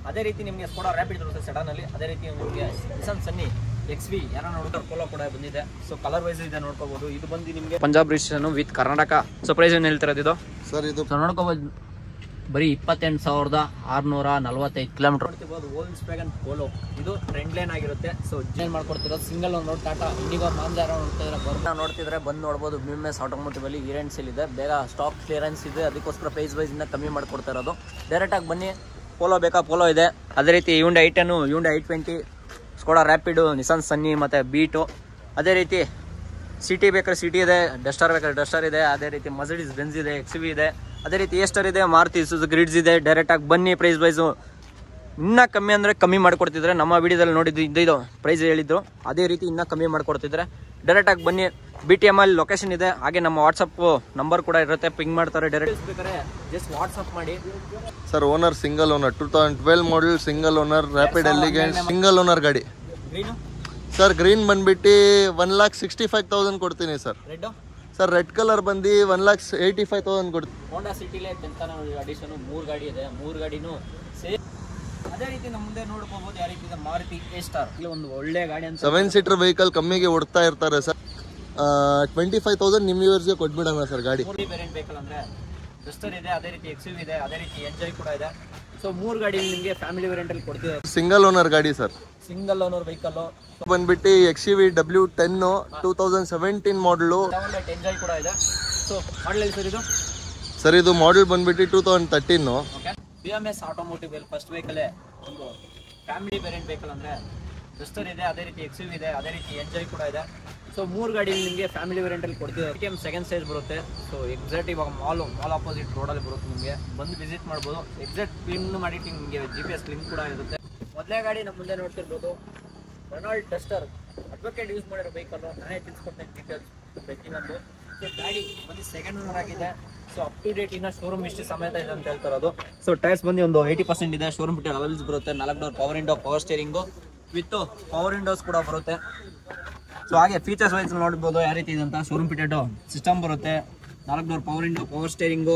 ಅದೇ ರೀತಿ ನಿಮಗೆ ಸ್ಕೋಡಾ ರ್ಯಾಪಿಡ್ ಬರುತ್ತೆ ಸೆಡನ್ ಅಲ್ಲಿ ಅದೇ ರೀತಿ ನಿಮಗೆ ನಿಸಾನ್ ಸನ್ನಿ ಎಕ್ಸ್ ವಿ ಯಾರೋ ನೋಡಿದ್ರೆ ಪೋಲೋ ಕೂಡ ಬಂದಿದೆ ಸೊ ಕಲರ್ ವೈಸ್ ಇದೆ ನೋಡ್ಕೋಬಹುದು ಇದು ಬಂದು ನಿಮಗೆ Punjab registration with Karnataka so price ಏನು ಹೇಳ್ತಿರೋದು ಇದು ಸರ್ ಇದು ಸೊ ನೋಡ್ಕೋಬಹುದು ಬರೀ ಇಪ್ಪತ್ತೆಂಟು ಸಾವಿರದ ಆರ್ನೂರ ನಲವತ್ತೈದು ಕಿಲೋಮೀಟರ್ ನೋಡ್ತಿರ್ಬೋದು ಓಲ್ಸ್ ವ್ಯಾಗನ್ ಪೋಲೋ ಇದು ಟ್ರೆಂಡ್ ಲೈನ್ ಆಗಿರುತ್ತೆ ಸೊ ಜೇನ್ ಮಾಡ್ಕೊಡ್ತಿರೋದು ಸಿಂಗಲ್ ಒಂದು ನೋಡಿ ಟಾಟಾ ಇಂಡಿಗೋ ಮಾಂಜಾರ ನೋಡ್ತಿದ್ರೆ ಬರ್ತಾ ನೋಡ್ತಿದ್ರೆ ಬಂದು ನೋಡ್ಬೋದು ಬಿ ಎಮ್ ಎಸ್ ಆಟೋಮೋಟಿವ್ ಅಲ್ಲಿ ಈರೆಂಟ್ ಸೇಲ್ ಇದೆ ಬೇಗ ಸ್ಟಾಕ್ ಕ್ಲಿಯರೆನ್ಸ್ ಇದೆ ಅದಕ್ಕೋಸ್ಕರ ಪ್ರೈಸ್ ವೈಸ್ ಇಂದ ಕಮ್ಮಿ ಮಾಡ್ಕೊಡ್ತಾ ಇರೋದು ಡೈರೆಕ್ಟಾಗಿ ಬನ್ನಿ ಪೋಲೋ ಬೇಕಾ ಪೋಲೋ ಇದೆ ಅದೇ ರೀತಿ Hyundai i ten Hyundai i twenty Skoda Rapid Nissan Sunny ಮತ್ತು ಬೀಟು ಅದೇ ರೀತಿ ಸಿಟಿ ಬೇಕಾದ್ರೆ ಸಿಟಿ ಇದೆ ಡಸ್ಟರ್ ಬೇಕಾದ್ರೆ ಡಸ್ಟರ್ ಇದೆ ಅದೇ ರೀತಿ ಮಸಡಿಸ್ ಬೆನ್ಸ್ ಇದೆ ಎಕ್ಸ್ ವಿ ಇದೆ ಅದೇ ರೀತಿ ಎಸ್ಟರ್ ಇದೆ ಮಾರುತಿ ಸುಜು ಗ್ರಿಡ್ಸ್ ಇದೆ ಡೈರೆಕ್ಟಾಗಿ ಬನ್ನಿ ಪ್ರೈಸ್ ವೈಸು ಇನ್ನೂ ಕಮ್ಮಿ ಅಂದರೆ ಕಮ್ಮಿ ಮಾಡಿಕೊಡ್ತಿದ್ರೆ ನಮ್ಮ ವಿಡಿಯೋದಲ್ಲಿ ನೋಡಿದ್ದು ಇದು ಇದು ಪ್ರೈಸ್ ಹೇಳಿದ್ರು ಅದೇ ರೀತಿ ಇನ್ನೂ ಕಮ್ಮಿ ಮಾಡಿಕೊಡ್ತಿದ್ರೆ ಡೈರೆಕ್ಟಾಗಿ ಬನ್ನಿ ಬಿ ಟಿ ಎಮ್ ಅಲ್ಲಿ ಲೊಕೇಶನ್ ಇದೆ ಹಾಗೆ ನಮ್ಮ ವಾಟ್ಸಪ್ ನಂಬರ್ ಕೂಡ ಇರುತ್ತೆ ಪಿಂಗ್ ಮಾಡ್ತಾರೆ ಡೈರೆಕ್ಟ್ ಬೇಕಾದ್ರೆ ಜಸ್ಟ್ ವಾಟ್ಸಪ್ ಮಾಡಿ sir owner single owner two thousand twelve model single owner Rapid elegant single owner ಗಾಡಿ ಗ್ರೀನು ಸರ್ ಗ್ರೀನ್ ಬಂದ್ಬಿಟ್ಟು one lakh sixty five thousand ಕೊಡ್ತೀನಿ sir red sir red colour ಬಂದು one lakh eighty five thousand ಕೊಡ್ತೀನಿ Honda ಸಿಟಿಲೇ ಟೆಂತನ addition ಮೂರು ಗಾಡಿ ಇದೆ ಮೂರು ಗಾಡಿನೂ same ಅದೇ ರೀತಿ ನಮ್ಮ ಮುಂದೆ ನೋಡ್ಕೋಬಹುದು ಯಾವ ರೀತಿ ಇದೆ ಮಾರುತಿ ಎ ಸ್ಟಾರ್ ಇಲ್ಲಿ ಒಂದು ಒಳ್ಳೆ ಗಾಡಿ ಅಂತ ಸೆವೆನ್ ಸೀಟರ್ ವೆಹಿಕಲ್ ಕಮ್ಮಿಗೆ ಓಡ್ತಾ ಇರ್ತಾರೆ ಸರ್ ಟ್ವೆಂಟಿ ಫೈವ್ ತೌಸಂಡ್ ನಿಮ್ಮ ವ್ಯೂವರ್ಸ್ಗೆ ಕೊಟ್ಬಿಡೋಣ ಸರ್ ಗಾಡಿ ಮೂರು ವೇರಿಯಂಟ್ ವೆಹಿಕಲ್ ಅಂದ್ರೆ ಡಸ್ಟರ್ ಇದೆ ಅದೇ ರೀತಿ ಎಕ್ಸ್ ಇದೆ ಅದೇ ರೀತಿ ಎಂಜಾಯ್ ಕೂಡ ಇದೆ ಸೊ ಮೂರು ಗಾಡಿ ನಿಮಗೆ ಫ್ಯಾಮಿಲಿ ವೇರಿಯಂಟ್ ಅಲ್ಲಿ ಕೊಡ್ತೀವಿ ಸಿಂಗಲ್ ಓನರ್ ಗಾಡಿ ಸರ್ ಸಿಂಗಲ್ ಓನರ್ ವೆಹಿಕಲ್ ಬಂದ್ಬಿಟ್ಟು X V W ten two thousand seventeen model Enjoy ಕೂಡ ಇದೆ ಸೊ ಮಾಡಲಿ ಸರ್ ಇದು ಸರ್ ಇದು ಮಾಡಲ್ ಬಂದ್ಬಿಟ್ಟು two thousand thirteen okay B M S automotive first vehicle ಒಂದು ಫ್ಯಾಮಿಲಿ ವೇರಿಯಂಟ್ ವೆಹಿಕಲ್ ಅಂದ್ರೆ ಡಸ್ಟರ್ ಇದೆ ಅದೇ ರೀತಿ ಎಕ್ಸ್ ಇದೆ ಅದೇ ರೀತಿ ಎಂಜಾಯ್ ಕೂಡ ಇದೆ ಸೊ ಮೂರು ಗಾಡಿ ನಿಮಗೆ ಫ್ಯಾಮಿಲಿ ವೇರಿಯಂಟ್ ಅಲ್ಲಿ ಕೊಡ್ತೀವಿ ಟಿ ಎಮ್ ಸೆಕೆಂಡ್ ಸ್ಟೇಜ್ ಬರುತ್ತೆ ಸೊ ಎಕ್ಸಾಕ್ಟ್ ಇವಾಗ ಮಾಲ್ ಮಾಲ್ ಆಪೋಸಿಟ್ ರೋಡಲ್ಲಿ ಬರುತ್ತೆ ನಿಮಗೆ ಬಂದು ವಿಸಿಟ್ ಮಾಡ್ಬೋದು ಎಕ್ಸಾಕ್ಟ್ ಪಿನ್ ಮಾಡಿ ನಿಮಗೆ ಜಿ ಪಿ ಎಸ್ ಲಿಂಕ್ ಕೂಡ ಇರುತ್ತೆ ಮೊದಲೇ ಗಾಡಿ ನಮ್ಮ ಮುಂದೆ ನೋಡ್ತಿರ್ಬೋದು ರೆನಾಲ್ಡ್ ಡಸ್ಟರ್ ಅಡ್ವೊಕೇಟ್ ಯೂಸ್ ಮಾಡಿರೋ ವೆಹಿಕಲ್ ನಾನೇ ತಿಳ್ಸ್ಕೊಡ್ತೇನೆ ಡೀಟೇಲ್ಸ್ ಪ್ರತಿಯೊಂದು ಸೊ ಗಾಡಿ ಬಂದು ಸೆಕೆಂಡ್ ಓನರ್ ಆಗಿದೆ ಸೊ ಅಪ್ ಟು ಡೇಟ್ ಇನ್ನ ಶೋರೂಮ್ ಇಷ್ಟು ಸಮೇತ ಇದೆ ಅಂತ ಹೇಳ್ತಾರದು ಸೊ ಟೈರ್ಸ್ ಬಂದು ಒಂದು ಏಯ್ಟಿ ಪರ್ಸೆಂಟ್ ಇದೆ ಶೋರೂಮ್ ಬಿಟ್ಟು ಅಲವೆಲ್ಸ್ ಬರುತ್ತೆ ನಾಲ್ಕು door power window power steering with power windows ಕೂಡ ಬರುತ್ತೆ ಸೊ ಹಾಗೆ ಫೀಚರ್ಸ್ ವೈಸ್ ನೋಡ್ಬೋದು ಯಾವ ರೀತಿ ಇದೆ ಅಂತ ಶೋರೂಮ್ ಫಿಟೆಡ್ ಸಿಸ್ಟಮ್ ಬರುತ್ತೆ ನಾಲ್ಕು door power window power steering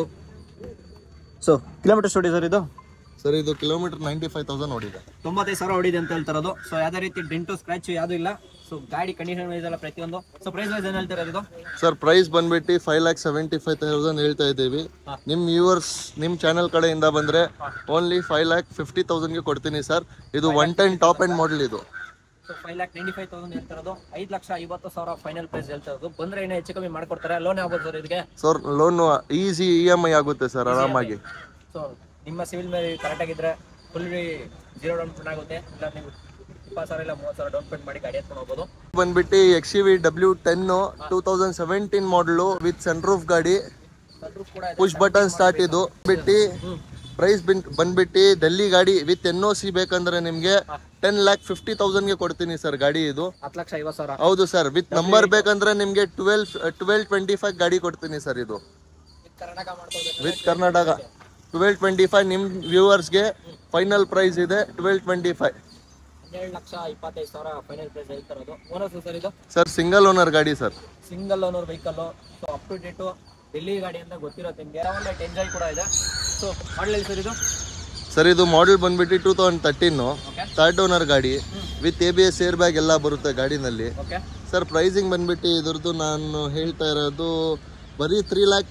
so kilometre ಸ್ಟೋಡಿ ಸರ್ ಇದು ಸರ್ ಇದು ಕಿಲೋಮೀಟರ್ ನೈಂಟಿ ಫೈವ್ ತೌಸಂಡ್ ಓಡಿದೆ ತೊಂಬತ್ತೈದು ಸಾವಿರ ಹೊಡಿದೆ ಅಂತ ಹೇಳ್ತಾರದು ಸೊ ಯಾವುದೇ ರೀತಿ ಡೆಂಟು ಸ್ಕ್ರಾಚ್ ಯಾವುದೂ ಇಲ್ಲ ಸೊ ಗಾಡಿ ಕಂಡೀಷನ್ ವೈಸ್ ಎಲ್ಲ ಪ್ರತಿಯೊಂದು ಸೊ ಪ್ರೈಸ್ ವೈಸ್ ಏನು ಹೇಳ್ತಿರೋದು ಇದು ಸರ್ ಪ್ರೈಸ್ ಬಂದ್ಬಿಟ್ಟು five lakh seventy five thousand ಹೇಳ್ತಾ ಇದ್ದೀವಿ ಹಾ. ನಿಮ್ಮ ವ್ಯೂವರ್ಸ್ ನಿಮ್ಮ ಚಾನಲ್ ಕಡೆಯಿಂದ ಬಂದರೆ ಓನ್ಲಿ ಫೈವ್ ಲ್ಯಾಕ್ ಫಿಫ್ಟಿ ತೌಸಂಡ್ಗೆ ಕೊಡ್ತೀನಿ ಸರ್ ಇದು one ten top end model ಇದು so five lakh ninety five thousand ಹೇಳ್ತಿರೋದು ಐದು ಲಕ್ಷ ಐವತ್ತು ಸಾವಿರ ಫೈನಲ್ ಪ್ರೈಸ್ ಹೇಳ್ತಿರೋದು ಬಂದ್ರೆ ಇನ್ನೂ ಹೆಚ್ಚು ಕಮ್ಮಿ ಮಾಡ್ಕೊಡ್ತಾರೆ ಲೋನ್ ಆಗ್ಬೋದು ಸರ್ ಇದಕ್ಕೆ sir loan easy E M I ಆಗುತ್ತೆ ಸರ್ ಆರಾಮಾಗಿ ಸೊ ನಿಮ್ಮ ಸಿವಿಲ್ ಮೇಲೆ ಕರೆಕ್ಟ್ ಆಗಿದ್ರೆ ಫುಲ್ ಜೀರೋ ಡೌನ್ ಪೇಮೆಂಟ್ ಆಗುತ್ತೆ ಇಲ್ಲ ನೀವು ಇಪ್ಪತ್ತು ಸಾವಿರ ಇಲ್ಲ ಮೂವತ್ತು ಸಾವಿರ ಡೌನ್ ಪೇಮೆಂಟ್ ಮಾಡಿ ಗಾಡಿ ಎತ್ಕೊಂಡು ಹೋಗ್ಬೋದು ಬಂದ್ಬಿಟ್ಟು X V W ten two thousand seventeen model with sunroof ಗಾಡಿ Sunroof ಕೂಡ ಇದೆ ಪುಷ್ ಬಟನ್ ಸ್ಟಾರ್ಟ್ ಇದು ಬಿಟ್ಟು ಪ್ರೈಸ್ ಬಿನ್ ಬಂದ್ಬಿಟ್ಟು ಡೆಲ್ಲಿ ಗಾಡಿ ವಿತ್ ಎನ್ ಒ ಸಿ ಬೇಕಂದ್ರೆ ನಿಮಗೆ ಟೆನ್ ಲ್ಯಾಕ್ ಫಿಫ್ಟಿ ತೌಸಂಡ್ಗೆ ಕೊಡ್ತೀನಿ ಸರ್ ಗಾಡಿ ಇದು ಹತ್ತು ಲಕ್ಷ ಐವತ್ತು ಸಾವಿರ ಹೌದು ಸರ್ ವಿತ್ ನಂಬರ್ ಬೇಕಂದ್ರೆ ನಿಮಗೆ ಟ್ವೆಲ್ ಟ್ವೆಲ್ ಟ್ವೆಂಟಿ ಫೈವ್ ಗಾಡಿ ಕೊಡ್ತೀನಿ ಸರ್ ಇದು ವಿತ್ ಕರ್ನಾಟಕ ಮಾಡ್ಕೊಳ್ಬೇಕು with Karnataka twelve twenty five ನಿಮ್ಮ ವ್ಯೂವರ್ಸ್ಗೆ ಫೈನಲ್ ಪ್ರೈಸ್ ಇದೆ ಟ್ವೆಲ್ ಟ್ವೆಂಟಿ ಫೈವ್ ಹನ್ನೆರಡು ಲಕ್ಷ ಇಪ್ಪತ್ತೈದು ಸಾವಿರ ಫೈನಲ್ ಪ್ರೈಸ್ ಹೇಳ್ತಿರೋದು ಓನರ್ಸ್ ಸರ್ ಇದು ಸರ್ ಸಿಂಗಲ್ ಓನರ್ ಗಾಡಿ sir single owner vehicle so up to date Delhi ಗಾಡಿ ಅಂತ ಗೊತ್ತಿರುತ್ತೆ ನಿಮಗೆ ಒಳ್ಳೆ ಎಂಜಾಯ್ ಕೂಡ ಇದೆ ಸೊ ಮಾಡಲಿ ಸರ್ ಇದು ಸರ್ ಇದು ಮಾಡಲ್ ಬಂದ್ಬಿಟ್ಟು two thousand thirteen okay third owner ಗಾಡಿ with A B S air bag ಎಲ್ಲ ಬರುತ್ತೆ ಗಾಡಿನಲ್ಲಿ ಓಕೆ ಸರ್ ಪ್ರೈಸಿಂಗ್ ಬಂದ್ಬಿಟ್ಟು ಇದ್ರದ್ದು ನಾನು ಹೇಳ್ತಾ ಇರೋದು ಬರೀ three lakh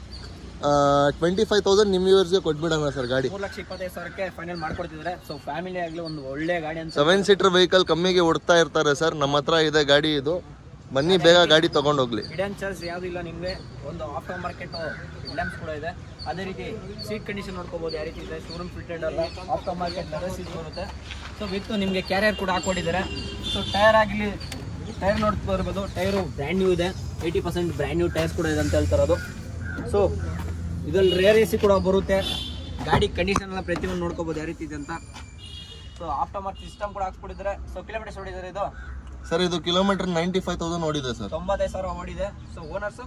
twenty five thousand ನಿಮ್ಮ ವ್ಯೂವರ್ಸ್ಗೆ ಕೊಟ್ಬಿಡೋಣ ಸರ್ ಗಾಡಿ ಮೂರು ಲಕ್ಷ ಇಪ್ಪತ್ತೈದು ಸಾವಿರಕ್ಕೆ ಫೈನಲ್ ಮಾಡ್ಕೊಡ್ತಿದ್ದಾರೆ ಸೊ ಫ್ಯಾಮಿಲಿ ಆಗಲಿ ಒಂದು ಒಳ್ಳೆ ಗಾಡಿ ಅಂತ ಸೆವೆನ್ ಸೀಟರ್ ವೆಹಿಕಲ್ ಕಮ್ಮಿಗೆ ಓಡ್ತಾ ಇರ್ತಾರೆ ಸರ್ ನಮ್ಮ ಹತ್ರ ಇದೆ ಗಾಡಿ ಇದು ಬನ್ನಿ ಬೇಗ ಗಾಡಿ ತಗೊಂಡೋಗ್ಲಿ ಹಿಡನ್ ಚಾರ್ಜ್ ಯಾವುದು ಇಲ್ಲ ನಿಮಗೆ ಒಂದು ಆಫ್ಟರ್ ಮಾರ್ಕೆಟ್ ಲ್ಯಾಂಪ್ಸ್ ಕೂಡ ಇದೆ ಅದೇ ರೀತಿ ಸೀಟ್ ಕಂಡೀಷನ್ ನೋಡ್ಕೋಬಹುದು ಯಾವ ರೀತಿ ಇದೆ ಶೋರೂಮ್ ಫಿಟೆಡ್ ಅಲ್ಲ ಆಫ್ಟರ್ ಮಾರ್ಕೆಟ್ ಲೆದರ್ ಸೀಟ್ ಬರುತ್ತೆ ಸೊ ವಿತ್ ನಿಮಗೆ ಕ್ಯಾರಿಯರ್ ಕೂಡ ಹಾಕೊಂಡಿದ್ದಾರೆ ಸೊ ಟೈರ್ ಆಗಲಿ ಟೈರ್ ನೋಡ್ತಾ ಬರ್ಬೋದು ಟೈರು ಬ್ರ್ಯಾಂಡ್ ನ್ಯೂ ಇದೆ eighty percent brand new tyres ಕೂಡ ಇದೆ ಅಂತ ಹೇಳ್ತಾರದು ಸೊ ಇದ್ರಲ್ಲಿ ರೇರ್ ಎ ಸಿ ಕೂಡ ಬರುತ್ತೆ ಗಾಡಿ ಕಂಡೀಷನ್ ಎಲ್ಲ ಪ್ರತಿಯೊಂದು ನೋಡ್ಕೋಬಹುದು ಯಾವ ರೀತಿ ಇದೆ ಅಂತ ಸೊ ಆಫ್ಟರ್ ಮಾರ್ಕೆಟ್ ಸಿಸ್ಟಮ್ ಕೂಡ ಹಾಕ್ಸ್ಬಿಟ್ಟಿದ್ದಾರೆ ಸೊ ಕಿಲೋಮೀಟರ್ಸ್ ಹೊಡಿದ್ದಾರೆ ಇದು ಸರ್ ಇದು ಕಿಲೋಮೀಟರ್ ನೈಂಟಿ ಫೈವ್ ತೌಸಂಡ್ ಓಡಿದೆ ಸರ್ ತೊಂಬತ್ತೈದು ಸಾವಿರ ಓಡಿದೆ ಸೊ ಓನರ್ಸ್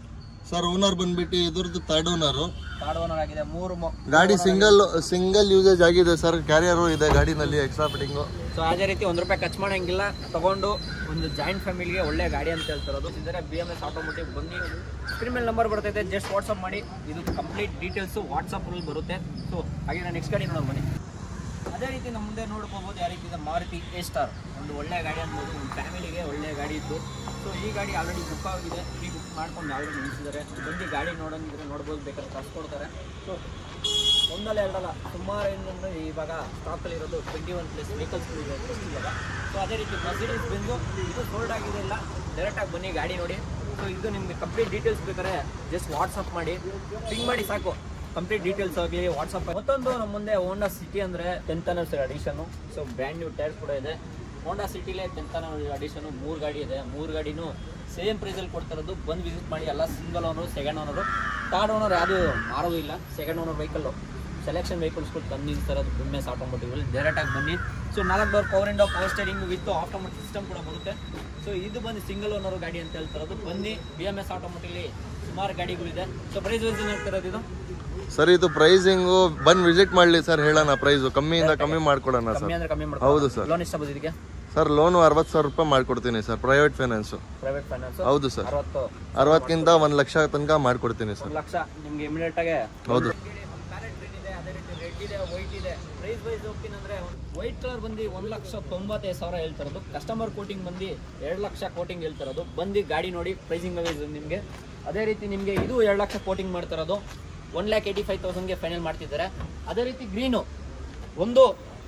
ಸರ್ ಓನರ್ ಬಂದ್ಬಿಟ್ಟು ಇದ್ರದ್ದು ಥರ್ಡ್ ಓನರು ಕಾರ್ಡ್ ಓನರ್ ಆಗಿದೆ ಮೂರು ಗಾಡಿ ಸಿಂಗಲ್ ಸಿಂಗಲ್ ಯೂಸೇಜ್ ಆಗಿದೆ ಸರ್ ಕ್ಯಾರಿಯರು ಇದೆ ಗಾಡಿನಲ್ಲಿ ಎಕ್ಸ್ಟ್ರಾ ಫಿಟ್ಟಿಂಗು ಸೊ ಅದೇ ರೀತಿ ಒಂದು ರೂಪಾಯಿ ಖರ್ಚು ಮಾಡಂಗಿಲ್ಲ ತಗೊಂಡು ಒಂದು ಜಾಯಿಂಟ್ ಫ್ಯಾಮಿಲಿಗೆ ಒಳ್ಳೆ ಗಾಡಿ ಅಂತ ಹೇಳ್ತಿರೋದು ಇದ್ದಾರೆ ಬಿ ಎಮ್ ಎಸ್ ಆಟೋಮೋಟಿವ್ ಬನ್ನಿ ಸ್ಕ್ರೀನ್ ಮೇಲೆ ನಂಬರ್ ಬರ್ತೈತೆ ಜಸ್ಟ್ ವಾಟ್ಸಪ್ ಮಾಡಿ ಇದು ಕಂಪ್ಲೀಟ್ ಡೀಟೇಲ್ಸು ವಾಟ್ಸಪ್ಪಲ್ಲಿ ಬರುತ್ತೆ ಸೊ ಹಾಗೆ ನಾನು ನೆಕ್ಸ್ಟ್ ಗಾಡಿ ನೋಡೋಣ ಬನ್ನಿ ಅದೇ ರೀತಿ ನಮ್ಮ ಮುಂದೆ ನೋಡ್ಕೋಬಹುದು ಯಾವ ರೀತಿ ಇದೆ ಮಾರುತಿ ಎ ಸ್ಟಾರ್ ಒಂದು ಒಳ್ಳೆ ಗಾಡಿ ಅನ್ಬೋದು ಒಂದು ಫ್ಯಾಮಿಲಿಗೆ ಒಳ್ಳೆ ಗಾಡಿ ಇತ್ತು ಸೊ ಈ ಗಾಡಿ ಆಲ್ರೆಡಿ ಬುಕ್ ಆಗಿದೆ ಪ್ರೀ ಬುಕ್ ಮಾಡ್ಕೊಂಡು ಆಲ್ರೆಡಿ ನಿಲ್ಲಿಸಿದ್ದಾರೆ ಬಂದು ಗಾಡಿ ನೋಡೋಂಗಿದ್ರೆ ನೋಡ್ಬೋದು ಬೇಕಾದ್ರೆ ಕಳ್ಸ್ಕೊಡ್ತಾರೆ ಸೊ ಒಂದಲ್ಲ ಎರಡಲ್ಲ ಸುಮಾರು ಏನಂದ್ರೆ ಇವಾಗ ಸ್ಟಾಕಲ್ಲಿ ಇರೋದು ಟ್ವೆಂಟಿ ಒನ್ ಪ್ಲಸ್ ವೆಹಿಕಲ್ಸ್ಗಳು ಇದೆ just ಇವಾಗ ಸೊ ಅದೇ ರೀತಿ ಮರ್ಸಿಡೀಸ್ ಬಂದು ಇದು ಸೋಲ್ಡ್ ಆಗಿದೆ ಇಲ್ಲ ಡೈರೆಕ್ಟಾಗಿ ಬನ್ನಿ ಗಾಡಿ ನೋಡಿ ಸೊ ಇದು ನಿಮಗೆ ಕಂಪ್ಲೀಟ್ ಡೀಟೇಲ್ಸ್ ಬೇಕಾದ್ರೆ ಜಸ್ಟ್ ವಾಟ್ಸಪ್ ಮಾಡಿ ಪಿಂಗ್ ಮಾಡಿ ಸಾಕು ಕಂಪ್ಲೀಟ್ ಡೀಟೇಲ್ಸ್ ಆಗಲಿ ವಾಟ್ಸಪ್ ಮತ್ತೊಂದು ನಮ್ಮ ಮುಂದೆ ಹೋಂಡಾ ಸಿಟಿ ಅಂದರೆ tenth anniversary edition so brand new tyres ಕೂಡ ಇದೆ ಹೋಂಡಾ ಸಿಟಿಲೇ ಟೆಂತ್ ಅನ್ನರ್ ಅಡಿಷನು ಮೂರು ಗಾಡಿ ಇದೆ ಮೂರು ಗಾಡಿನೂ ಸೇಮ್ ಪ್ರೈಸಲ್ಲಿ ಕೊಡ್ತಿರೋದು ಬಂದು ವಿಸಿಟ್ ಮಾಡಿ ಎಲ್ಲ single owner second owner third owner ಯಾವುದು ಮಾರೋದು ಇಲ್ಲ ಸೆಕೆಂಡ್ ಓನರ್ ವೆಹಿಕಲ್ಲು ಸೆಲೆಕ್ಷನ್ ವೆಹಿಕಲ್ಸ್ಗಳು ತಂದು ನಿಲ್ತಿರೋದು ಎಮ್ ಎಸ್ ಆಟೋಮೋಟಿವ್ ಡೈರೆಕ್ಟಾಗಿ ಬನ್ನಿ ಸೊ ನಾಲ್ಕು door power window power steering with automatic system ಕೂಡ ಬರುತ್ತೆ ಸೊ ಇದು ಬಂದು ಸಿಂಗಲ್ ಓನರ್ ಗಾಡಿ ಅಂತ ಹೇಳ್ತಿರೋದು ಬನ್ನಿ ಬಿ ಎಮ್ ಎಸ್ ಆಟೋಮೆಟಿಕ್ಲಿ ಸುಮಾರು ಗಾಡಿಗಳಿದೆ ಸೊ ಪ್ರೈಸ್ ವೈಸ್ ಹೇಳ್ತಿರೋದು ಇದು ಸರ್ ಇದು ಪ್ರೈಸಿಂಗು ಬಂದು ವಿಸಿಟ್ ಮಾಡಲಿ ಸರ್ ಹೇಳೋಣ ಪ್ರೈಸು ಕಮ್ಮಿಯಿಂದ ಕಮ್ಮಿ ಮಾಡ್ಕೊಡೋಣ ಸರ್ ಕಮ್ಮಿ ಅಂದ್ರೆ ಕಮ್ಮಿ ಹೌದು ಮಾಡ್ಬೋದು ಸರ್ ಲೋನ್ ಇಷ್ಟ ಬಂದು ಇದಕ್ಕೆ ಸರ್ ಲೋನು ಅರವತ್ತು ಸಾವಿರ ರೂಪಾಯಿ ಮಾಡ್ಕೊಡ್ತೀನಿ sir private finance private finance ಹೌದು ಸರ್ ಅರವತ್ತು ಅರವತ್ತಕ್ಕಿಂತ ಒಂದು ಲಕ್ಷ ತನಕ ಮಾಡ್ಕೊಡ್ತೀನಿ ಸರ್ ಒಂದು ಲಕ್ಷ ನಿಮ್ಗೆ ಇಮಿಡಿಯೇಟ್ ಆಗಿ ಹೌದು ಪ್ಯಾರೆಟ್ ಗ್ರೀನ್ ಇದೆ ಅದೇ ರೀತಿ ರೆಡ್ ಇದೆ ವೈಟ್ ಇದೆ ಪ್ರೈಸ್ ವೈಸ್ ಹೋಗ್ತೀನಿ ಅಂದ್ರೆ ವೈಟ್ ಕಲರ್ ಬಂದು ಒಂದು ಲಕ್ಷ ತೊಂಬತ್ತೈದು ಸಾವಿರ ಹೇಳ್ತಿರೋದು ಕಸ್ಟಮರ್ ಕೋಟಿಂಗ್ ಬಂದು ಎರಡು ಲಕ್ಷ ಕೋಟಿಂಗ್ ಹೇಳ್ತಿರೋದು ಬಂದು ಗಾಡಿ ನೋಡಿ ಪ್ರೈಸಿಂಗ್ ವೈಸ್ ನಿಮಗೆ ಅದೇ ರೀತಿ ನಿಮಗೆ ಇದು ಎರಡು ಲಕ್ಷ ಕೋಟಿಂಗ್ ಮಾಡ್ತಿರೋದು ಒನ್ ಲ್ಯಾಕ್ ಏಯ್ಟಿ ಫೈವ್ ತೌಸಂಡ್ಗೆ ಫೈನಲ್ ಮಾಡ್ತಿದ್ದಾರೆ ಅದೇ ರೀತಿ ಗ್ರೀನು ಒಂದು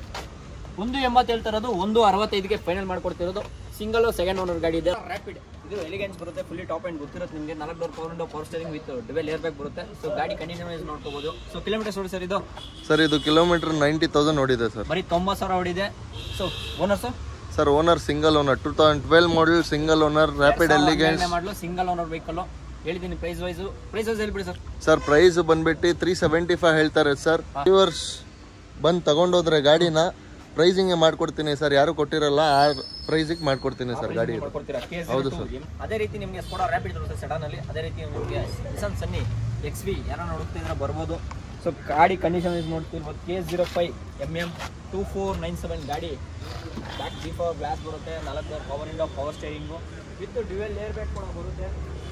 ಒಂದು ಎಂಬತ್ತು ಹೇಳ್ತಿರೋದು ಒಂದು ಅರವತ್ತೈದಕ್ಕೆ ಫೈನಲ್ ಮಾಡ್ಕೊಡ್ತಿರೋದು ಸಿಂಗಲ್ ಸೆಕೆಂಡ್ ಓನರ್ ಗಾಡಿ ಇದೆ ರ್ಯಾಪಿಡ್ ಇದು ಎಲಿಗೆನ್ಸ್ ಬರುತ್ತೆ ಫುಲ್ಲಿ ಟಾಪ್ ಅಂಡ್ ಗೊತ್ತಿರುತ್ತೆ ನಿಮಗೆ ನಾಲ್ಕು door power window power steering with dual air bag ಬರುತ್ತೆ ಸೊ ಗಾಡಿ ಕಂಡೀಷನ್ ವೈಸ್ ನೋಡ್ಕೋಬಹುದು ಸೊ ಕಿಲೋಮೀಟರ್ಸ್ ನೋಡಿ ಸರ್ ಇದು ಸರ್ ಇದು ಕಿಲೋಮೀಟರ್ ನೈಂಟಿ ತೌಸಂಡ್ ನೋಡಿದೆ ಸರ್ ಬರೀ ತೊಂಬತ್ತು ಸಾವಿರ ಹೊಡಿದೆ so owners sir owner single owner two thousand twelve model single owner Rapid elegance model single owner vehicle ಹೇಳಿದ್ದೀನಿ ಪ್ರೈಸ್ ವೈಸ್ ಪ್ರೈಸ್ ವೈಸ್ ಹೇಳ್ಬಿಡಿ ಸರ್ ಸರ್ ಪ್ರೈಸ್ ಬಂದ್ಬಿಟ್ಟು ತ್ರೀ ಸೆವೆಂಟಿ ಫೈವ್ ಹೇಳ್ತಾರೆ sir viewers ಬಂದು ತಗೊಂಡೋದ್ರೆ ಗಾಡಿನ ಪ್ರೈಸಿಂಗ್ ಮಾಡ್ಕೊಡ್ತೀನಿ sir ಯಾರು ಕೊಟ್ಟಿರಲ್ಲ ಆ ಪ್ರೈಸಿಗೆ ಮಾಡ್ಕೊಡ್ತೀನಿ ಸರ್ ಗಾಡಿ ಇದು. ಕೊಡ್ತೀರಾ ಹೌದು ಸರ್. ಅದೇ ರೀತಿ ನಿಮಗೆ ಸ್ಕೋಡಾ ರ್ಯಾಪಿಡ್ ಬರುತ್ತೆ ಸಡನ್ ಅಲ್ಲಿ ಅದೇ ರೀತಿ ನಿಮಗೆ ನಿಸಾನ್ ಸನ್ನಿ ಎಕ್ಸ್ ವಿ ಯಾರೋ ನೋಡುತ್ತಿದ್ರೆ ಬರ್ಬೋದು ಸೊ ಗಾಡಿ ಕಂಡೀಷನ್ ವೈಸ್ ನೋಡ್ತಿರ್ಬೋದು K zero five M M two four nine seven ಗಾಡಿ ಬ್ಯಾಕ್ ಡಿ ಫೋರ್ ಗ್ಲಾಸ್ ಬರುತ್ತೆ ನಾಲ್ಕು power window power steering with dual air bag ಕೂಡ ಬರುತ್ತೆ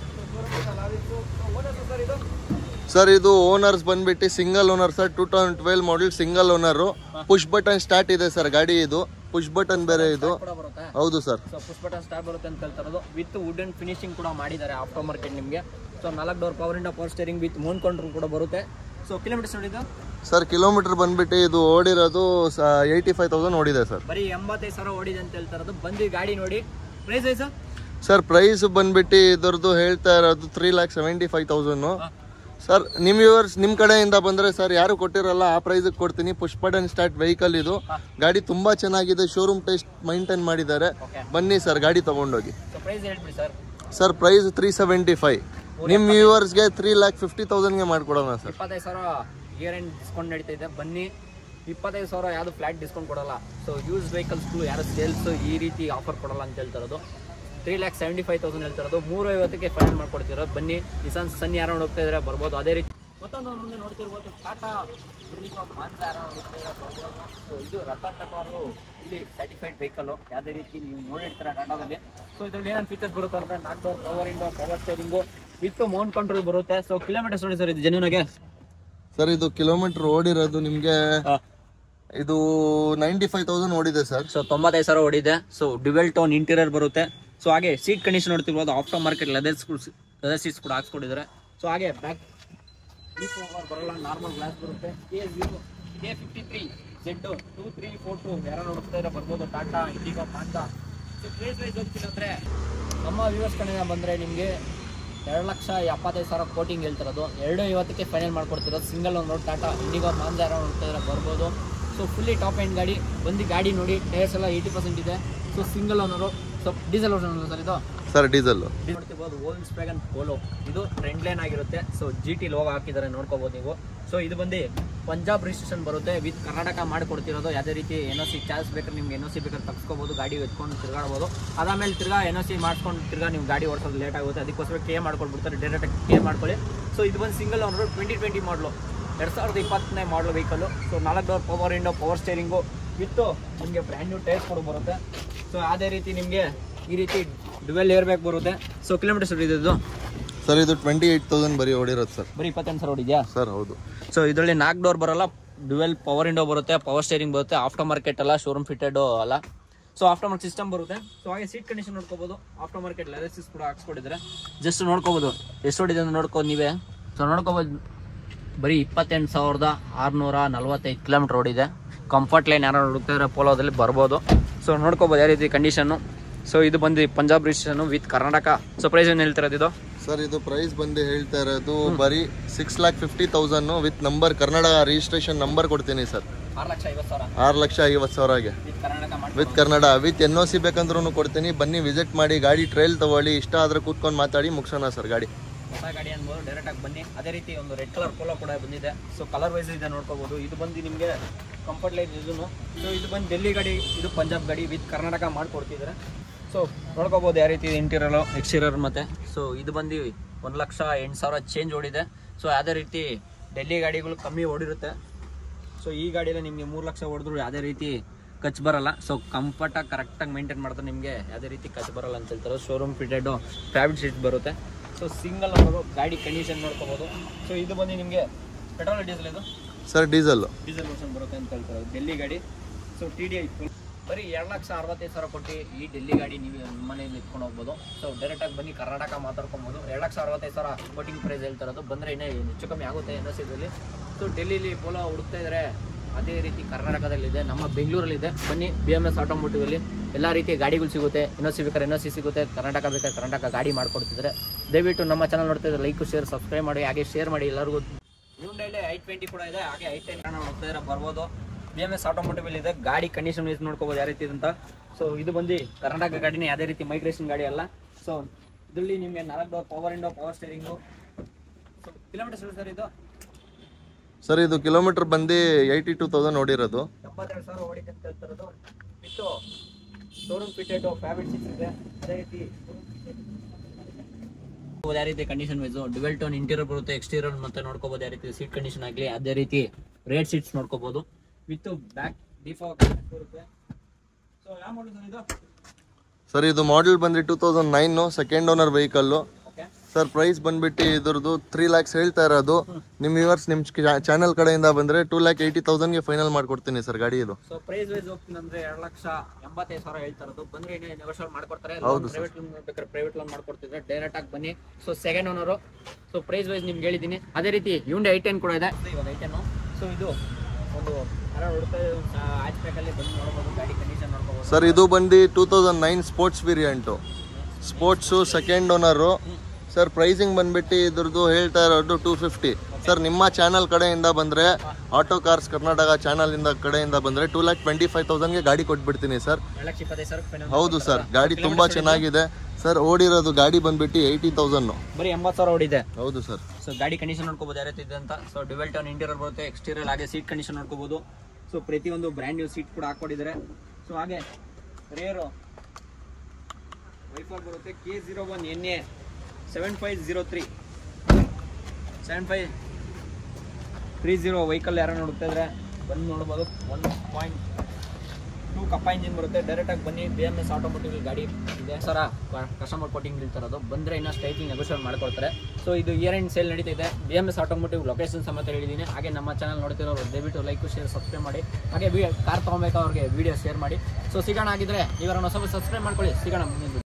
ಸರ್ ಇದು ಸರ್ ಇದು ಓನರ್ಸ್ ಬಂದ್ಬಿಟ್ಟು single owner sir two thousand twelve model single owner push button start ಇದೆ sir ಗಾಡಿ ಇದು ಪುಷ್ ಬಟನ್ ಬೇರೆ ಇದು ಕೂಡ ಬರುತ್ತೆ ಹೌದು sir so push button start ಬರುತ್ತೆ ಅಂತ ಹೇಳ್ತಾರದು ವಿತ್ ವುಡನ್ ಫಿನಿಶಿಂಗ್ ಕೂಡ ಮಾಡಿದ್ದಾರೆ ಆಫ್ಟರ್ ಮಾರ್ಕೆಟ್ ನಿಮಗೆ ಸೊ ನಾಲ್ಕು door power window power steering with mount control ಕೂಡ ಬರುತ್ತೆ ಸೊ ಕಿಲೋಮೀಟರ್ಸ್ ನೋಡಿದ್ದು ಸರ್ ಕಿಲೋಮೀಟರ್ ಬಂದ್ಬಿಟ್ಟು ಇದು ಓಡಿರೋದು ಏಯ್ಟಿ ಫೈವ್ ತೌಸಂಡ್ ಓಡಿದೆ ಸರ್ ಬರೀ ಎಂಬತ್ತೈದು ಸಾವಿರ ಓಡಿದೆ ಅಂತ ಹೇಳ್ತಾರದು ಬಂದು ಗಾಡಿ ನೋಡಿ ಪ್ರೈಸ್ ಐಸ ಸರ್ ಪ್ರೈಸ್ ಬಂದ್ಬಿಟ್ಟು ಇದ್ರದ್ದು ಹೇಳ್ತಾ ಇರೋದು three lakh seventy five thousand sir ನಿಮ್ಮ ವ್ಯೂವರ್ಸ್ ನಿಮ್ಮ ಕಡೆಯಿಂದ ಬಂದರೆ ಸರ್ ಯಾರು ಕೊಟ್ಟಿರಲ್ಲ ಆ ಪ್ರೈಸಿಗೆ ಕೊಡ್ತೀನಿ ಪುಷ್ ಬಟನ್ ಸ್ಟಾರ್ಟ್ ವೆಹಿಕಲ್ ಇದು ಗಾಡಿ ತುಂಬ ಚೆನ್ನಾಗಿದೆ ಶೋರೂಮ್ ಟೆಸ್ಟ್ ಮೈಂಟೈನ್ ಮಾಡಿದ್ದಾರೆ ಓಕೆ ಬನ್ನಿ ಸರ್ ಗಾಡಿ ತೊಗೊಂಡೋಗಿ ಸೊ ಪ್ರೈಸ್ ಹೇಳ್ಬಿಡಿ sir sir price three seventy five ನಿಮ್ಮ ವ್ಯೂವರ್ಸ್ಗೆ ತ್ರೀ ಲ್ಯಾಕ್ ಫಿಫ್ಟಿ ತೌಸಂಡ್ಗೆ ಮಾಡ್ಕೊಡೋಣ ಸರ್ ಇಪ್ಪತ್ತೈದು ಸಾವಿರ ಇಯರ್ ಎಂಡ್ ಡಿಸ್ಕೌಂಟ್ ನಡೀತಾ ಇದೆ ಬನ್ನಿ ಇಪ್ಪತ್ತೈದು ಸಾವಿರ ಯಾವುದು ಫ್ಲಾಟ್ ಡಿಸ್ಕೌಂಟ್ ಕೊಡಲ್ಲ ಸೊ ಯೂಸ್ ವೆಹಿಕಲ್ಸ್ಗಳು ಯಾರು ಸೇಲ್ಸ್ ಈ ರೀತಿ ಆಫರ್ ಕೊಡಲ್ಲ ಅಂತ ಹೇಳ್ತಾರದು three lakh seventy five thousand ಹೇಳ್ತಾರದು ಮೂರು ಐವತ್ತಕ್ಕೆ ಫೈನಲ್ ಮಾಡ್ಕೊಡ್ತಿರೋದು ಬನ್ನಿ ನಿಸಾನ್ ಸನ್ ಯಾರು ಹೋಗ್ತಾ ಇದ್ರೆ ಬರ್ಬೋದು ಅದೇ ರೀತಿ ಮತ್ತೊಂದು ಮುಂದೆ ನೋಡ್ತಿರ್ಬೋದು ಟಾಟಾ ಮಾತ್ರ ಯಾರೋ ಹೋಗ್ತಾ ಇದ್ರೆ ಬರ್ಬೋದು. So ಇದು ರತನ್ ಟಾಟಾರು ಇಲ್ಲಿ ಸರ್ಟಿಫೈಡ್ ವೆಹಿಕಲ್ ಯಾವುದೇ ರೀತಿ ನೀವು ನೋಡಿರ್ತೀರ ಟಾಟಾದಲ್ಲಿ ಸೊ ಇದ್ರಲ್ಲಿ ಏನೇನು ಫೀಚರ್ಸ್ ಬರುತ್ತೆ ಅಂದ್ರೆ ನಾಲ್ಕು door power window power steering with mount control ಬರುತ್ತೆ ಸೊ ಕಿಲೋಮೀಟರ್ಸ್ ನೋಡಿ ಸರ್ ಇದು ಜೆನ್ಯೂನಾಗೆ ಸರ್ ಇದು ಕಿಲೋಮೀಟರ್ ಓಡಿರೋದು ನಿಮಗೆ ಇದು ನೈಂಟಿ ಫೈವ್ ತೌಸಂಡ್ ಓಡಿದೆ ಸರ್ ಸೊ ತೊಂಬತ್ತೈದು ಸಾವಿರ ಓಡಿದೆ ಸೊ ಡ್ಯುವೆಲ್ ಟೋನ್ ಇಂಟೀರಿಯರ್ ಬರುತ್ತೆ ಸೊ ಹಾಗೆ ಸೀಟ್ ಕಂಡೀಷನ್ ನೋಡ್ತಿರ್ಬೋದು after market leathers leather seats ಕೂಡ ಹಾಕ್ಸ್ಕೊಟ್ಟಿದ್ದಾರೆ ಸೊ ಹಾಗೆ ಬ್ಯಾಕ್ ಬರಲ್ಲ ನಾರ್ಮಲ್ ಗ್ಲಾಸ್ ಬರುತ್ತೆ K zero K fifty three Z two three four two ಯಾರು ನೋಡ್ತಾ ಇದ್ರೆ ಬರ್ಬೋದು Tata Indigo Manza so price wise ಹೋಗ್ತೀನಿ ಅಂದರೆ ನಮ್ಮ ವ್ಯೂವರ್ಸ್ ಕಡೆಯಿಂದ ಬಂದರೆ ನಿಮಗೆ ಎರಡು ಲಕ್ಷ ಎಪ್ಪತ್ತೈದು ಸಾವಿರ ಕೋಟಿಂಗ್ ಹೇಳ್ತಿರೋದು ಎರಡು ಐವತ್ತಕ್ಕೆ ಫೈನಲ್ ಮಾಡ್ಕೊಡ್ತಿರೋದು ಸಿಂಗಲ್ ಒಂದು ನೋಡಿ ಟಾಟಾ ಇಂಡಿಗೋ ಮಾಂಜಾ ಯಾರೋ ನೋಡ್ತಾ ಇದ್ರೆ ಬರ್ಬೋದು ಸೊ ಫುಲ್ಲಿ ಟಾಪ್ ಎಂಡ್ ಗಾಡಿ ಬಂದು ಗಾಡಿ ನೋಡಿ ಟೈರ್ಸ್ ಎಲ್ಲ ಏಯ್ಟಿ ಪರ್ಸೆಂಟ್ ಇದೆ so single owner so diesel owner sir ಇದು ಸರ್ ಡೀಸೆಲ್ಲು ನೋಡ್ತಿರ್ಬೋದು ಓಲ್ಸ್ ವ್ಯಾಗನ್ ಪೋಲೋ ಇದು ಟ್ರೆಂಡ್ ಲೈನ್ ಆಗಿರುತ್ತೆ ಸೊ ಜಿ ಟಿ ಲೋಗ ಹಾಕಿದ್ದಾರೆ ನೋಡ್ಕೋಬೋದು ನೀವು ಸೊ ಇದು ಬಂದು ಪಂಜಾಬ್ ರಿಜಿಸ್ಟ್ರೇಷನ್ ಬರುತ್ತೆ ವಿತ್ ಕರ್ನಾಟಕ ಮಾಡಿಕೊಡ್ತಿರೋದು ಯಾವುದೇ ರೀತಿ ಎನ್ ಒ ಸಿ ಚಾರ್ಜ್ ಬೇಕಾದ್ರೆ ನಿಮ್ಗೆ ಎನ್ ಒ ಸಿ ಬೇಕಾದ್ರೆ ತಗ್ಸ್ಕೋಬೋದು ಗಾಡಿ ಎತ್ಕೊಂಡು ತಿರ್ಗಾಡ್ಬೋದು ಅದಾದ್ಮೇಲೆ ತಿರ್ಗಾ ಎನ್ ಒ ಸಿ ಮಾಡ್ಕೊಂಡು ತಿರ್ಗಾ ನೀವು ಗಾಡಿ ಓಡಿಸೋದು ಲೇಟ್ ಆಗುತ್ತೆ ಅದಕ್ಕೋಸ್ಕರ ಕೆ ಮಾಡ್ಕೊಳ್ಬಿಡ್ತಾರೆ ಡೈರೆಕ್ಟ್ ಕೆ ಮಾಡ್ಕೊಳ್ಳಿ ಸೊ ಇದು ಬಂದು single owner twenty twenty model ಎರಡು ಸಾವಿರದ ಇಪ್ಪತ್ತನೇ ಮಾಡಲು ವೆಹಿಕಲ್ಲು ಸೊ ನಾಲ್ಕು door power window power steering with ನಿಮಗೆ ಬ್ರ್ಯಾಂಡ್ ನ್ಯೂ ಟೈರ್ಸ್ ಕೂಡ ಬರುತ್ತೆ ಸೊ ಅದೇ ರೀತಿ ನಿಮಗೆ ಈ ರೀತಿ ಡುವೆಲ್ ಏರ್ ಬ್ಯಾಗ್ ಬರುತ್ತೆ ಸೊ ಕಿಲೋಮೀಟರ್ಸ್ ಇದು ಸರ್ ಇದು ಟ್ವೆಂಟಿ ಏಯ್ಟ್ ತೌಸಂಡ್ ಬರೀ ಓಡಿರೋದು ಸರ್ ಬರೀ ಇಪ್ಪತ್ತೆಂಟು ಸಾವಿರ ಹೊಡಿದ್ಯಾ ಸರ್ ಹೌದು ಸೊ ಇದರಲ್ಲಿ ನಾಲ್ಕು ಡೋರ್ ಬರಲ್ಲ ಡ್ಯುವೆಲ್ ಪವರ್ ಇಂಡೋ ಬರುತ್ತೆ ಪವರ್ ಸ್ಟೇರಿಂಗ್ ಬರುತ್ತೆ ಆಫ್ಟರ್ ಮಾರ್ಕೆಟ್ ಅಲ್ಲ ಶೋರೂಮ್ ಫಿಟೆಡ್ ಅಲ್ಲ ಸೊ ಆಫ್ಟರ್ ಮಾರ್ಕೆಟ್ ಸಿಸ್ಟಮ್ ಬರುತ್ತೆ ಸೊ ಹಾಗೆ ಸೀಟ್ ಕಂಡೀಷನ್ ನೋಡ್ಕೋಬಹುದು ಆಫ್ಟರ್ ಮಾರ್ಕೆಟ್ ಲೆದರ್ ಸೀಸ್ ಕೂಡ ಹಾಕ್ಸ್ಕೊಂಡಿದ್ದಾರೆ ಜಸ್ಟ್ ನೋಡ್ಕೋಬಹುದು ಎಷ್ಟು ಹೊಡಿದೆ ಅಂತ ನೋಡ್ಕೋ ನೀವೇ ಸೊ ನೋಡ್ಕೋಬಹುದು ಬರೀ ಇಪ್ಪತ್ತೆಂಟು ಸಾವಿರದ ಆರುನೂರ ನಲ್ವತ್ತೈದು ಕಿಲೋಮೀಟರ್ ಓಡಿದೆ ಕಂಫರ್ಟ್ ಲೈನ್ ಯಾರು ಹುಡುಕ್ತಿದ್ರೆ ಪೋಲೋದಲ್ಲಿ ಬರ್ಬೋದು ಸೊ ನೋಡ್ಕೋಬೋದು ಯಾವ ರೀತಿ ಕಂಡೀಷನ್ನು ಸೊ ಇದು ಬಂದು Punjab registration with Karnataka so price ಏನು ಹೇಳ್ತಿರೋದು ಇದು ಸರ್ ಇದು ಪ್ರೈಸ್ ಬಂದು ಹೇಳ್ತಾ ಇರೋದು ಬರೀ six lakh fifty thousand with number Karnataka registration number ಕೊಡ್ತೀನಿ ಸರ್ ಆರು ಲಕ್ಷ ಐವತ್ತು ಸಾವಿರ ಆರು ಲಕ್ಷ ಐವತ್ತು ಸಾವಿರಗೆ ವಿತ್ ಕರ್ನಾಟಕ ಮಾಡಿ with Kannada with N O C ಬೇಕಂದ್ರೂ ಕೊಡ್ತೀನಿ ಬನ್ನಿ ವಿಸಿಟ್ ಮಾಡಿ ಗಾಡಿ ಟ್ರೈಲ್ ತಗೊಳ್ಳಿ ಇಷ್ಟ ಆದ್ರೆ ಕೂತ್ಕೊಂಡು ಮಾತಾಡಿ ಮುಗಿಸೋಣ ಸರ್ ಗಾಡಿ ಹೊಸ ಗಾಡಿ ಅನ್ಬೋದು ಡೈರೆಕ್ಟ್ ಆಗಿ ಬನ್ನಿ ಅದೇ ರೀತಿ ಒಂದು ರೆಡ್ ಕಲರ್ ಪೋಲೋ ಕೂಡ ಬಂದಿದೆ ಸೊ ಕಲರ್ ವೈಸ್ ಇದೆ ನೋಡ್ಕೋಬಹುದು ಇದು ಬಂದು ನಿಮಗೆ ಕಂಫರ್ಟ್ ಲೈನ್ ಇದನ್ನು ಸೊ ಇದು ಬಂದು ಡೆಲ್ಲಿ ಗಾಡಿ ಇದು ಪಂಜಾಬ್ ಗಾಡಿ ವಿತ್ ಕರ್ನಾಟಕ ಮಾಡ್ಕೊಡ್ತಿದ್ದಾರೆ ಸೊ ನೋಡ್ಕೋಬಹುದು ಯಾವ ರೀತಿ ಇಂಟೀರಿಯರ್ ಎಕ್ಸ್ಟೀರಿಯರ್ ಮತ್ತೆ ಸೊ ಇದು ಬಂದು ಒಂದು ಲಕ್ಷ ಎಂಟು ಸಾವಿರ ಚೇಂಜ್ ಓಡಿದೆ ಸೊ ಯಾವುದೇ ರೀತಿ ಡೆಲ್ಲಿ ಗಾಡಿಗಳು ಕಮ್ಮಿ ಓಡಿರುತ್ತೆ ಸೊ ಈ ಗಾಡಿಯಲ್ಲಿ ನಿಮಗೆ ಮೂರು ಲಕ್ಷ ಹೊಡೆದ್ರು ಯಾವುದೇ ರೀತಿ ಖರ್ಚು ಬರಲ್ಲ ಸೊ ಕಂಫರ್ಟಾಗಿ ಕರೆಕ್ಟಾಗಿ ಮೇಂಟೈನ್ ಮಾಡ್ತಾರೆ ನಿಮಗೆ ಯಾವುದೇ ರೀತಿ ಖರ್ಚು ಬರಲ್ಲ ಅಂತ ಹೇಳ್ತಾರೆ ಶೋರೂಮ್ ಫಿಟೆಡು ಫ್ಯಾಬ್ರಿಕ್ ಸೀಟ್ ಬರುತ್ತೆ ಸೊ ಸಿಂಗಲ್ ಅನ್ನೋದು ಗಾಡಿ ಕಂಡೀಷನ್ ನೋಡ್ಕೋಬೋದು ಸೊ ಇದು ಬಂದು ನಿಮಗೆ ಪೆಟ್ರೋಲ್ ಡೀಸೆಲ್ ಇದು ಸರ್ ಡೀಸೆಲ್ ಡೀಸೆಲ್ ವರ್ಷನ್ ಬರುತ್ತೆ ಅಂತ ಹೇಳ್ತಾರೆ ಡೆಲ್ಲಿ ಗಾಡಿ ಸೊ ಟಿ ಡಿ ಐ ಬರೀ ಎರಡು ಲಕ್ಷ ಅರವತ್ತೈದು ಸಾವಿರ ಕೊಟ್ಟು ಈ ಡೆಲ್ಲಿ ಗಾಡಿ ನೀವು ನಿಮ್ಮ ಮನೆಯಲ್ಲಿ ಇಟ್ಕೊಂಡು ಹೋಗ್ಬೋದು ಸೊ ಡೈರೆಕ್ಟಾಗಿ ಬನ್ನಿ ಕರ್ನಾಟಕ ಮಾತಾಡ್ಕೊಬೋದು ಎರಡು ಲಕ್ಷ ಅರವತ್ತೈದು ಸಾವಿರ ಕೋಟಿಂಗ್ ಪ್ರೈಸ್ ಹೇಳ್ತಿರೋದು ಬಂದರೆ ಇನ್ನೇ ಹೆಚ್ಚು ಕಮ್ಮಿ ಆಗುತ್ತೆ ಎನ್ ಎಸ್ ಇದರಲ್ಲಿ ಸೊ ಡೆಲ್ಲಿಲಿ ಪೋಲೋ ಹುಡುಕ್ತಾ ಇದ್ದಾರೆ ಅದೇ ರೀತಿ ಕರ್ನಾಟಕದಲ್ಲಿದೆ ನಮ್ಮ ಬೆಂಗಳೂರಲ್ಲಿದೆ ಬನ್ನಿ ಬಿ ಎಮ್ ಎಸ್ ಆಟೋಮೋಟಿವಲ್ಲಿ ಎಲ್ಲ ರೀತಿಯ ಗಾಡಿಗಳು ಸಿಗುತ್ತೆ ಎನ್ ಸಿ ಬೇಕಾದ್ರೆ ಎನ್ ಸಿ ಸಿಗುತ್ತೆ ಕರ್ನಾಟಕ ಬೇಕಾದ್ರೆ ಕರ್ನಾಟಕ ಗಾಡಿ ಮಾಡ್ಕೊಡ್ತಿದ್ದಾರೆ ದಯವಿಟ್ಟು ನಮ್ಮ ಚಾನಲ್ ನೋಡ್ತಿದ್ರೆ ಲೈಕ್ ಶೇರ್ ಸಬ್ಸ್ಕ್ರೈಬ್ ಮಾಡಿ ಹಾಗೆ ಶೇರ್ ಮಾಡಿ ಎಲ್ಲರಿಗೂ ಹ್ಯುಂಡೈಲಿ ಐ ಟ್ವೆಂಟಿ ಕೂಡ ಇದೆ ಹಾಗೆ ಐ ಟೆನ್ ಹೋಗ್ತಾ ಇದ್ರೆ ಬರ್ಬೋದು ಬಿ ಎಮ್ ಎಸ್ ಆಟೋಮೋಟಿವ್ ಇದೆ ಗಾಡಿ ಕಂಡೀಷನ್ ವೈಸ್ ನೋಡ್ಕೋಬೋದು ಯಾವ ರೀತಿ ಇದೆ ಅಂತ ಸೊ ಇದು ಬಂದು ಕರ್ನಾಟಕ ಗಾಡಿನೇ ಯಾವುದೇ ರೀತಿ ಮೈಗ್ರೇಷನ್ ಗಾಡಿ ಅಲ್ಲ ಸೊ ಇದರಲ್ಲಿ ನಿಮಗೆ ನಾಲ್ಕು door power window power steering so kilometres sir ಇದು ಸರ್ ಇದು ಕಿಲೋಮೀಟರ್ ಬಂದು ಏಯ್ಟಿ ಟೂ ತೌಸಂಡ್ ನೋಡಿರೋದು ಎಪ್ಪತ್ತೆರಡು ಸಾವಿರ ಓಡಿದೆ ಅಂತ ಹೇಳ್ತಿರೋದು ಇತ್ತು ಶೋರೂಮ್ ಫಿಟೆಡ್ ಫ್ಯಾಬ್ರಿಕ್ ಇದೆ ಅದೇ ರೀತಿ ಯಾವ ರೀತಿ condition wise dual tone interior ಬರುತ್ತೆ ಎಕ್ಸ್ಟೀರಿಯರ್ ಮತ್ತೆ ನೋಡ್ಕೋಬಹುದು ಯಾವ ರೀತಿ ಸೀಟ್ ಕಂಡೀಷನ್ ಆಗಲಿ ಅದೇ ರೀತಿ ರೇಡ್ ಸೀಟ್ಸ್ ನೋಡ್ಕೋಬಹುದು ವಿತ್ ಬ್ಯಾಕ್ ಡಿಫಾಕ್ ಬರುತ್ತೆ ಸೊ ಯಾವ ಮಾಡಲ್ ಸರ್ ಇದು ಸರ್ ಇದು ಮಾಡೆಲ್ ಬಂದು two thousand nine second owner vehicle okay sir price ಬಂದ್ಬಿಟ್ಟು ಇದ್ರದ್ದು ತ್ರೀ ಲ್ಯಾಕ್ಸ್ ಹೇಳ್ತಾ ಇರೋದು ನಿಮ್ಮ ವ್ಯೂವರ್ಸ್ ನಿಮ್ಮ ಚಾನಲ್ ಕಡೆಯಿಂದ ಬಂದರೆ ಟೂ ಲ್ಯಾಕ್ ಏಯ್ಟಿ ತೌಸಂಡ್ಗೆ ಫೈನಲ್ ಮಾಡ್ಕೊಡ್ತೀನಿ ಸರ್ ಗಾಡಿ ಇದು ಸೊ ಪ್ರೈಸ್ ವೈಸ್ ಹೋಗ್ತೀನಿ ಅಂದ್ರೆ ಎರಡು ಲಕ್ಷ ಎಂಬತ್ತೈದು ಸಾವಿರ ಹೇಳ್ತಾ ಇರೋದು ಬಂದ್ರೆ ಇನ್ನೇ ನೆಗೋಷಿಯೇಟ್ ಮಾಡ್ಕೊಡ್ತಾರೆ ಹೌದು ಪ್ರೈವೇಟ್ ಲೋನ್ ಬೇಕಾದ್ರೆ ಪ್ರೈವೇಟ್ ಲೋನ್ ಮಾಡ್ಕೊಡ್ತಿದ್ರೆ ಡೈರೆಕ್ಟ್ ಆಗಿ ಬನ್ನಿ so second owner so price wise ನಿಮ್ಗೆ ಹೇಳಿದ್ದೀನಿ ಅದೇ ರೀತಿ ಯುಂಡೆ ಐ ಟೆನ್ ಕೂಡ ಇದೆ ಇವಾಗ ಐ ಟೆನ್ ಸೊ ಇದು ಒಂದು ಯಾರೋ ಹುಡುಕ್ತಾ ಆಚ್ ಪ್ಯಾಕಲ್ಲಿ ಬಂದು ನೋಡ್ಬೋದು ಗಾಡಿ ಕಂಡೀಷನ್ ನೋಡ್ಕೋಬೋದು ಸರ್ ಇದು ಬಂದು two thousand nine sports variant sports second owner sir pricing ಬಂದ್ಬಿಟ್ಟು ಇದ್ರದ್ದು ಹೇಳ್ತಾ ಇರೋದು ಟೂ ಫಿಫ್ಟಿ ಸರ್ ನಿಮ್ಮ ಚಾನಲ್ ಕಡೆಯಿಂದ ಬಂದರೆ ಆಟೋ ಕಾರ್ಸ್ ಕರ್ನಾಟಕ ಚಾನಲಿಂದ ಕಡೆಯಿಂದ ಬಂದರೆ ಟೂ ಲ್ಯಾಕ್ ಟ್ವೆಂಟಿ ಫೈವ್ ತೌಸಂಡ್ಗೆ ಗಾಡಿ ಕೊಟ್ಬಿಡ್ತೀನಿ ಸರ್ ಎರಡು ಲಕ್ಷ ಇಪ್ಪತ್ತೈದು ಸಾವಿರ ಫೈನಲ್ ಹೌದು ಸರ್ ಗಾಡಿ ತುಂಬ ಚೆನ್ನಾಗಿದೆ ಸರ್ ಓಡಿರೋದು ಗಾಡಿ ಬಂದ್ಬಿಟ್ಟು ಏಯ್ಟಿ ತೌಸಂಡು ಬರೀ ಎಂಬತ್ತು ಸಾವಿರ ಓಡಿದೆ ಹೌದು ಸರ್ ಸೊ ಗಾಡಿ ಕಂಡೀಷನ್ ನೋಡ್ಕೋಬಹುದು ಯಾವ ರೀತಿ ಇದೆ ಅಂತ ಸೊ ಡಿವೆಲ್ ಟೌನ್ ಇಂಟೀರಿಯರ್ ಬರುತ್ತೆ ಎಕ್ಸ್ಟೀರಿಯರ್ ಹಾಗೆ ಸೀಟ್ ಕಂಡೀಷನ್ ನೋಡ್ಕೋಬಹುದು ಸೊ ಪ್ರತಿಯೊಂದು ಬ್ರ್ಯಾಂಡ್ ನ್ಯೂ ಸೀಟ್ ಕೂಡ ಹಾಕೊಂಡಿದ್ದಾರೆ ಸೊ ಹಾಗೆ ರೇರು ವೈಫರ್ ಬರುತ್ತೆ K zero one N A seven five zero three seven five three zero vehicle ಯಾರು ನೋಡ್ತಾ ಇದ್ರೆ ಬಂದು ನೋಡ್ಬೋದು one point two Kappa engine ಬರುತ್ತೆ ಡೈರೆಕ್ಟಾಗಿ ಬನ್ನಿ ಬಿ ಎಮ್ ಎಸ್ ಆಟೋಮೋಟಿವ್ ಗಾಡಿ ಇದೆ ಸರ ಕಸ್ಟಮರ್ ಕೊಟ್ಟಿಂಗ್ ಇರ್ತಾರದು ಬಂದರೆ ಇನ್ನೂ ಸ್ಟ್ರೈಕಿಂಗ್ ನೆಗೋಷಿಯೇಟ್ ಮಾಡ್ಕೊಡ್ತಾರೆ ಸೊ ಇದು ಇಯರ್ ಎಂಡ್ ಸೇಲ್ ನಡೀತಿದೆ B M S automotive location ಸಮೇತ ಹೇಳಿದ್ದೀನಿ ಹಾಗೆ ನಮ್ಮ ಚಾನಲ್ ನೋಡ್ತಿರೋರು ದಯವಿಟ್ಟು ಲೈಕ್ ಶೇರ್ ಸಬ್ಸ್ಕ್ರೈಬ್ ಮಾಡಿ ಹಾಗೆ ವಿ ಕಾರ್ ತೊಗೊಬೇಕು ಅವ್ರಿಗೆ ವಿಡಿಯೋ ಶೇರ್ ಮಾಡಿ ಸೊ ಸಿಗೋಣ ಆಗಿದ್ರೆ ಇವರನ್ನು ಸ್ವಲ್ಪ ಸಬ್ಸ್ಕ್ರೈಬ್ ಮಾಡ್ಕೊಳ್ಳಿ ಸಿಗೋಣ ಮುಂದಿನ